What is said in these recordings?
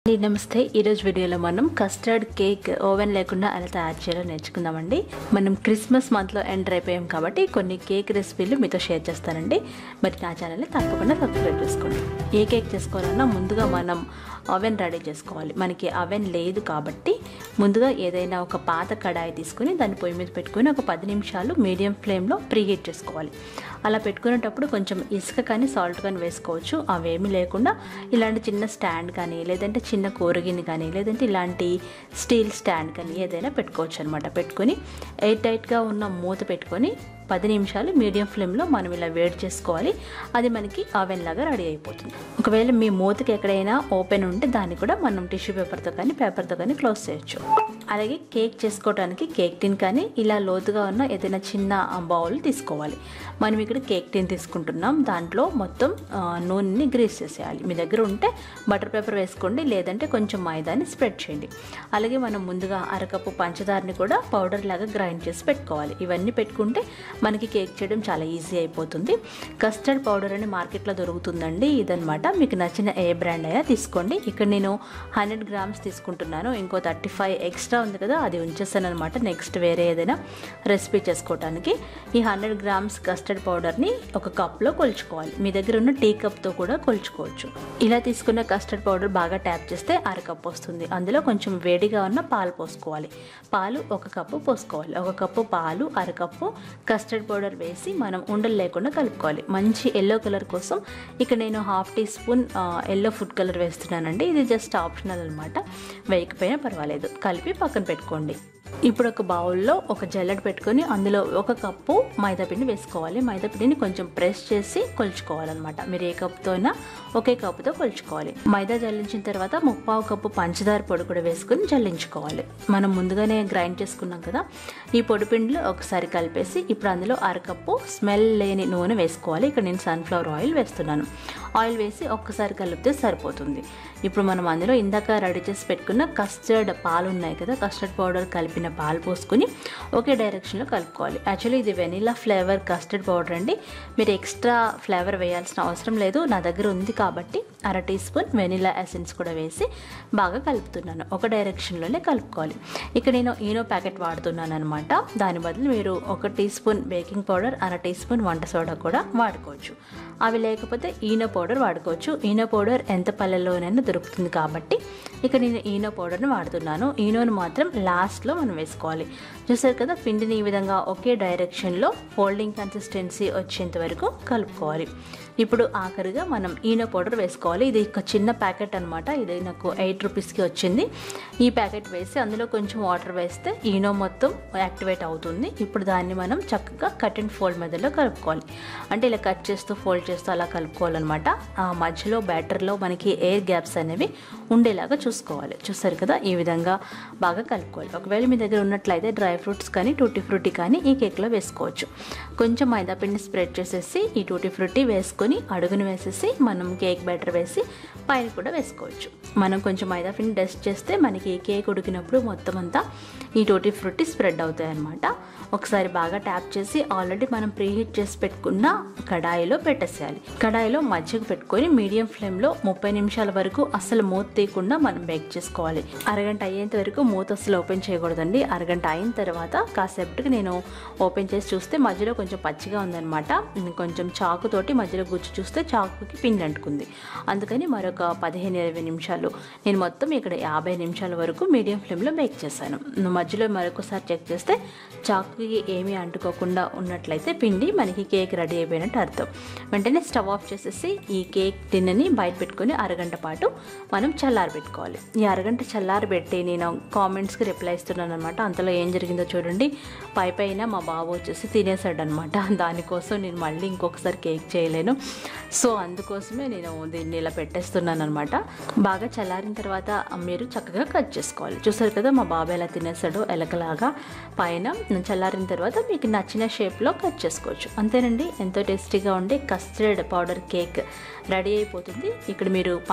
అండి నమస్తే ఈరోజు వీడియోలో మనం కస్టర్డ్ కేక్ ఓవెన్ లేకుండా ఎలా తయారు చేయాలో నేర్చుకుందామండి మనం క్రిస్మస్ మంత్లో ఎంటర్ అయిపోయాం కాబట్టి కొన్ని కేక్ రెసిపీలు మీతో షేర్ చేస్తానండి మరి నా ఛానల్ని తప్పకుండా సబ్స్క్రైబ్ చేసుకోండి ఏ కేక్ చేసుకోవాలన్నా ముందుగా మనం ఓవెన్ రెడీ చేసుకోవాలి మనకి ఓవెన్ లేదు కాబట్టి ముందుగా ఏదైనా ఒక పాత కడాయి తీసుకుని దాన్ని పొయ్యి మీద పెట్టుకుని ఒక పది నిమిషాలు మీడియం ఫ్లేమ్లో ప్రీహీట్ చేసుకోవాలి అలా పెట్టుకునేటప్పుడు కొంచెం ఇసుక కానీ సాల్ట్ కానీ వేసుకోవచ్చు అవేమీ లేకుండా ఇలాంటి చిన్న స్టాండ్ కానీ లేదంటే చిన్న కూరగిని కానీ లేదంటే ఇలాంటి స్టీల్ స్టాండ్ కానీ ఏదైనా పెట్టుకోవచ్చు అనమాట పెట్టుకొని ఎయిర్ టైట్గా ఉన్న మూత పెట్టుకొని పది నిమిషాలు మీడియం ఫ్లేమ్లో మనం ఇలా వేడి చేసుకోవాలి అది మనకి అవెన్ లాగా రెడీ అయిపోతుంది ఒకవేళ మీ మూతకి ఎక్కడైనా ఓపెన్ ఉంటే దాన్ని కూడా మనం టిష్యూ పేపర్తో కానీ పేపర్తో కానీ క్లోజ్ చేయొచ్చు అలాగే కేక్ చేసుకోవడానికి కేక్ టిన్ కానీ ఇలా లోతుగా ఉన్న ఏదైనా చిన్న బౌల్ తీసుకోవాలి మనం ఇక్కడ కేక్ టిన్ తీసుకుంటున్నాం దాంట్లో మొత్తం ఆ, నూనెని గ్రీస్ చేసేయాలి మీ దగ్గర ఉంటే బటర్ పేపర్ వేసుకోండి లేదంటే కొంచెం మైదాని స్ప్రెడ్ చేయండి అలాగే మనం ముందుగా అరకప్పు పంచదారని కూడా పౌడర్ లాగా గ్రైండ్ చేసి పెట్టుకోవాలి ఇవన్నీ పెట్టుకుంటే మనకి కేక్ చేయడం చాలా ఈజీ అయిపోతుంది కస్టర్డ్ పౌడర్ అని మార్కెట్లో దొరుకుతుందండి ఇదనమాట మీకు నచ్చిన ఏ బ్రాండ్ అయినా తీసుకోండి ఇక్కడ నేను హండ్రెడ్ గ్రామ్స్ తీసుకుంటున్నాను ఇంకో థర్టీ ఫైవ్ ఎక్స్ట్రా ఉంది కదా అది ఉంచేస్తాను అనమాట నెక్స్ట్ వేరే ఏదైనా రెసిపీ చేసుకోవడానికి ఈ హండ్రెడ్ గ్రామ్స్ కస్టర్డ్ పౌడర్ని ఒక కప్లో కొలుచుకోవాలి మీ దగ్గర ఉన్న టీ కప్తో కూడా కొలుచుకోవచ్చు ఇలా తీసుకున్న కస్టర్డ్ పౌడర్ బాగా ట్యాప్ చేస్తే అర కప్ వస్తుంది అందులో కొంచెం వేడిగా ఉన్న పాలు పోసుకోవాలి పాలు ఒక కప్పు పోసుకోవాలి ఒక కప్పు పాలు అరకప్పు కస్టర్డ్ పౌడర్ వేసి మనం ఉండలు లేకుండా కలుపుకోవాలి మంచి ఎల్లో కలర్ కోసం ఇక్కడ నేను half teaspoon yellow food colour వేస్తున్నానండి ఇది జస్ట్ ఆప్షనల్ అనమాట వేయకపోయినా పర్వాలేదు కలిపి పక్కన పెట్టుకోండి ఇప్పుడు ఒక బౌల్లో ఒక జల్లెడ పెట్టుకొని అందులో ఒక కప్పు మైదా పిండి వేసుకోవాలి మైదా పిండిని కొంచెం ప్రెస్ చేసి కొలుచుకోవాలన్నమాట మీరు ఏ కప్పుతో అయినా ఒకే కప్పుతో కొలుచుకోవాలి మైదా జల్లించిన తర్వాత ముప్పావు కప్పు పంచదార పొడి కూడా వేసుకొని జల్లించుకోవాలి మనం ముందుగానే గ్రైండ్ చేసుకున్నాం కదా ఈ పొడి పిండిలో ఒకసారి కలిపేసి ఇప్పుడు అందులో అరకప్పు స్మెల్ లేని నూనె వేసుకోవాలి ఇక్కడ నేను సన్ఫ్లవర్ ఆయిల్ వేస్తున్నాను ఆయిల్ వేసి ఒక్కసారి కలిపితే సరిపోతుంది ఇప్పుడు మనం అందులో ఇందాక రెడీ చేసి పెట్టుకున్న కస్టర్డ్ పాలు ఉన్నాయి కదా కస్టర్డ్ పౌడర్ కలిపిన పాలు పోసుకుని ఒకే డైరెక్షన్లో కలుపుకోవాలి యాక్చువల్లీ ఇది వెనిలా ఫ్లేవర్ కస్టర్డ్ పౌడర్ అండి మీరు ఎక్స్ట్రా ఫ్లేవర్ వేయాల్సిన అవసరం లేదు నా దగ్గర ఉంది కాబట్టి అర టీ స్పూన్ వెనిలా ఎసెన్స్ కూడా వేసి బాగా కలుపుతున్నాను ఒక డైరెక్షన్లోనే కలుపుకోవాలి ఇక్కడ నేను ఈనో ప్యాకెట్ వాడుతున్నాను అనమాట దాని బదులు మీరు ఒక టీ స్పూన్ బేకింగ్ పౌడర్ అర టీ స్పూన్ వంట సోడా కూడా వాడుకోవచ్చు అవి లేకపోతే ఈనో పౌడర్ వాడుకోవచ్చు ఈనో పౌడర్ ఎంత పల్లెల్లోనైనా దొరుకుతుంది కాబట్టి ఇక్కడ నేను ఈనో పౌడర్ని వాడుతున్నాను ఈనోని మాత్రం లాస్ట్లో మనం వేసుకోవాలి చూసారు కదా పిండిని ఈ విధంగా ఒకే డైరెక్షన్లో ఫోల్డింగ్ కన్సిస్టెన్సీ వచ్చేంత వరకు కలుపుకోవాలి ఇప్పుడు ఆఖరిగా మనం ఈనో పౌడర్ వేసుకోవాలి ఇది ఒక చిన్న ప్యాకెట్ అనమాట ఇది నాకు ఎయిట్ రూపీస్కి వచ్చింది ఈ ప్యాకెట్ వేసి అందులో కొంచెం వాటర్ వేస్తే ఈనో మొత్తం యాక్టివేట్ అవుతుంది ఇప్పుడు దాన్ని మనం చక్కగా కట్ అండ్ ఫోల్డ్ మెథడ్లో కలుపుకోవాలి అంటే ఇలా కట్ చేస్తూ ఫోల్డ్ చేస్తూ అలా కలుపుకోవాలన్నమాట ఆ మధ్యలో బ్యాటర్లో మనకి ఎయిర్ గ్యాప్స్ అనేవి ఉండేలాగా చూసుకోవాలి చూస్తారు కదా ఈ విధంగా బాగా కలుపుకోవాలి ఒకవేళ మీ దగ్గర ఉన్నట్లయితే డ్రై ఫ్రూట్స్ కానీ టూటీ ఫ్రూటీ కానీ ఈ కేక్లో వేసుకోవచ్చు కొంచెం మైదా పిండి స్ప్రెడ్ చేసేసి ఈ టూటీ ఫ్రూటీ వేసుకొని అడుగును వేసేసి మనం కేక్ బ్యాటర్ వేసి పైన కూడా వేసుకోవచ్చు మనం కొంచెం మైదా పిండి డస్ట్ చేస్తే మనకి కేక్ ఉడికినప్పుడు మొత్తం అంతా ఈ టూటీ ఫ్రూటీ స్ప్రెడ్ అవుతాయి అన్నమాట ఒకసారి బాగా ట్యాప్ చేసి ఆల్రెడీ మనం ప్రీహీట్ చేసి పెట్టుకున్న కడాయిలో పెట్టేసేయాలి కడాయిలో మజ్జిగ పెట్టుకొని మీడియం ఫ్లేమ్లో ముప్పై నిమిషాల వరకు అసలు మూత తీయకుండా మనం బేక్ చేసుకోవాలి అరగంట అయ్యేంత వరకు మూత అసలు ఓపెన్ చేయకూడదండి అరగంట అయిన తర్వాత కాసేపటికి నేను ఓపెన్ చేసి చూస్తే మధ్యలో కొంచెం పచ్చిగా ఉందన్నమాట కొంచెం చాకుతోటి మధ్యలో గుచ్చి చూస్తే చాకుకి పిండి అంటుకుంది అందుకని మరొక పదిహేను ఇరవై నిమిషాలు నేను మొత్తం ఇక్కడ యాభై నిమిషాల వరకు మీడియం ఫ్లేమ్లో బేక్ చేశాను మధ్యలో మరొకసారి చెక్ చేస్తే చాకుకి ఏమీ అంటుకోకుండా ఉన్నట్లయితే పిండి మనకి కేక్ రెడీ అయిపోయినట్టు అర్థం వెంటనే స్టవ్ ఆఫ్ చేసేసి ఈ కేక్ టిన్నని బయట పెట్టుకొని అరగంట పాటు మనం చల్లారి పెట్టుకోవాలి ఈ అరగంట చల్లారి పెట్టి నేను కామెంట్స్కి రిప్లై ఇస్తున్నాను అనమాట అంతలో ఏం జరిగిందో చూడండి పై పైన మా బాబు వచ్చేసి తినేసాడు అనమాట దానికోసం నేను మళ్ళీ ఇంకొకసారి కేక్ చేయలేను సో అందుకోసమే నేను దీన్ని ఇలా పెట్టేస్తున్నాను అనమాట బాగా చల్లారిన తర్వాత మీరు చక్కగా కట్ చేసుకోవాలి చూసారు కదా మా బాబు ఎలా తినేసాడో ఎలకలాగా పైన చల్లారిన తర్వాత మీకు నచ్చిన షేప్లో కట్ చేసుకోవచ్చు అంతేనండి ఎంతో టేస్టీగా ఉండే కస్టర్డ్ పౌడర్ కేక్ రెడీ అయిపోతుంది ఇక్కడ మీరు పంచదారని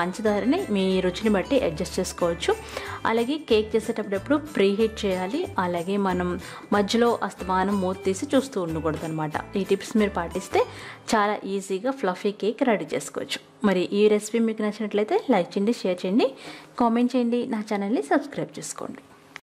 వాటర్ని మీ రుచిని బట్టి అడ్జస్ట్ చేసుకోవచ్చు అలాగే కేక్ చేసేటప్పుడు ప్రీ హీట్ చేయాలి అలాగే మనం మధ్యలో అస్తమానం మూత తీసి చూస్తూ ఉండకూడదు అనమాట ఈ టిప్స్ మీరు పాటిస్తే చాలా ఈజీగా ఫ్లఫీ కేక్ రెడీ చేసుకోవచ్చు మరి ఈ రెసిపీ మీకు నచ్చినట్లయితే లైక్ చేయండి షేర్ చేయండి కామెంట్ చేయండి నా ఛానల్ని సబ్స్క్రైబ్ చేసుకోండి